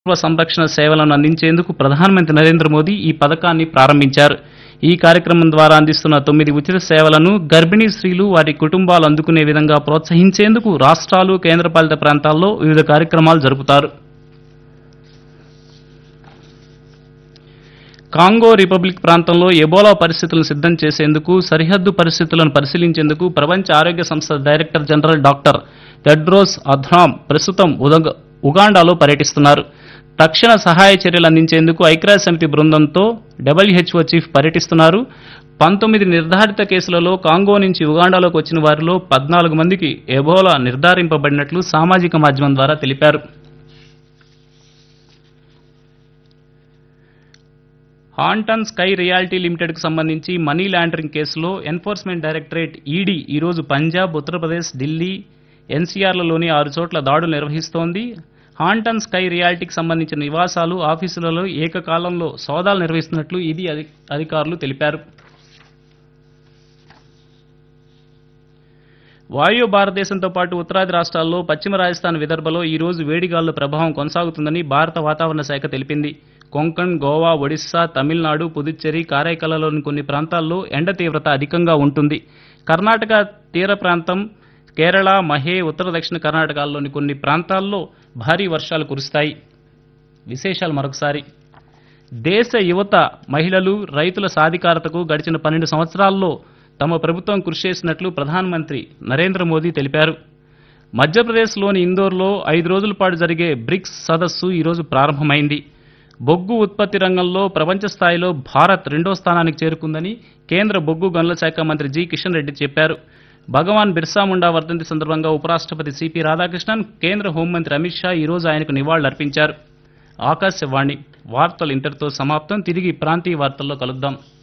మాతృత్వ సంరక్షణ సేవలను అందించేందుకు ప్రధానమంత్రి నరేంద్ర మోదీ ఈ పథకాన్ని ప్రారంభించారు ఈ కార్యక్రమం ద్వారా అందిస్తున్న తొమ్మిది ఉచిత సేవలను గర్భిణీ స్త్రీలు వారి కుటుంబాలు అందుకునే విధంగా ప్రోత్సహించేందుకు రాష్ట్రాలు కేంద్రపాలిత ప్రాంతాల్లో వివిధ కార్యక్రమాలు జరుపుతారు కాంగో రిపబ్లిక్ ప్రాంతంలో ఎబోలా పరిస్థితులను సిద్ధం చేసేందుకు సరిహద్దు పరిస్థితులను పరిశీలించేందుకు ప్రపంచ ఆరోగ్య సంస్థ director general doctor Tedros Adhanom ప్రస్తుతం ఉదగ- ఉగాండాలో పర్యటిస్తున్నారు తక్షణ సహాయ చర్యలు అందించేందుకు ఐక్యరాజ్య సమితి బృందంతో డబ్ల్యూహెచ్ఓ చీఫ్ పర్యటిస్తున్నారు పంతొమ్మిది నిర్ధారిత కేసులలో కాంగో నుంచి ఉగాండాలోకి వచ్చిన వారిలో పద్నాలుగు మందికి ఎబోలా నిర్ధారింపబడినట్లు సామాజిక మాధ్యమం ద్వారా తెలిపారు హాంటన్ స్కై రియాలిటీ లిమిటెడ్ కు సంబంధించి మనీ లాండరింగ్ కేసులో ఎన్ఫోర్స్మెంట్ డైరెక్టరేట్ ఈడీ ఈరోజు పంజాబ్ ఉత్తరప్రదేశ్ ఢిల్లీ ఎన్సీఆర్లలోని ఆరు చోట్ల దాడులు నిర్వహిస్తోంది హాంటన్ స్కై రియాలిటీకి సంబంధించిన నివాసాలు ఆఫీసులలో ఏకకాలంలో సోదాలు నిర్వహిస్తున్నట్లు ఈడీ అధి- అధికారులు తెలిపారు వాయు భారతదేశంతో పాటు ఉత్తరాది రాష్ట్రాల్లో పశ్చిమ రాజస్థాన్ విదర్భలో ఈ రోజు వేడిగాలుల ప్రభావం కొనసాగుతుందని భారత వాతావరణ శాఖ తెలిపింది కొంకణ్ గోవా ఒడిశా తమిళనాడు పుదుచ్చేరి కారైకలలోని కొన్ని ప్రాంతాల్లో ఎండ తీవ్రత అధికంగా ఉంటుంది కర్ణాటక తీర ప్రాంతం కేరళ మహే ఉత్తర దక్షిణ కర్ణాటకలోని కొన్ని ప్రాంతాల్లో భారీ వర్షాలు కురుస్తాయి విశేషాలు మరొకసారి దేశ యువత మహిళలు రైతుల సాధికారతకు గడిచిన పన్నెండు సంవత్సరాల్లో తమ ప్రభుత్వం కృషి చేసినట్లు ప్రధానమంత్రి నరేంద్ర మోదీ తెలిపారు మధ్యప్రదేశ్లోని ఇందోర్లో ఐదు రోజుల పాటు జరిగే బ్రిక్స్ సదస్సు ఈరోజు ప్రారంభమైంది బొగ్గు ఉత్పత్తి రంగంలో ప్రపంచ స్థాయిలో భారత్ రెండో స్థానానికి చేరుకుందని కేంద్ర బొగ్గు గనుల శాఖ మంత్రి జి కిషన్ రెడ్డి చెప్పారు భగవాన్ బిర్సా ముండా వర్ధంతి సందర్భంగా ఉపరాష్ట్రపతి సిపి రాధాకృష్ణన్ కేంద్ర హోంమంత్రి అమిత్ షా ఈరోజు ఆయనకు నివాళులర్పించారు ఆకాశవాణి వార్తలు ఇంతటితో సమాప్తం తిరిగి ప్రాంతీయ వార్తల్లో కలుద్దాం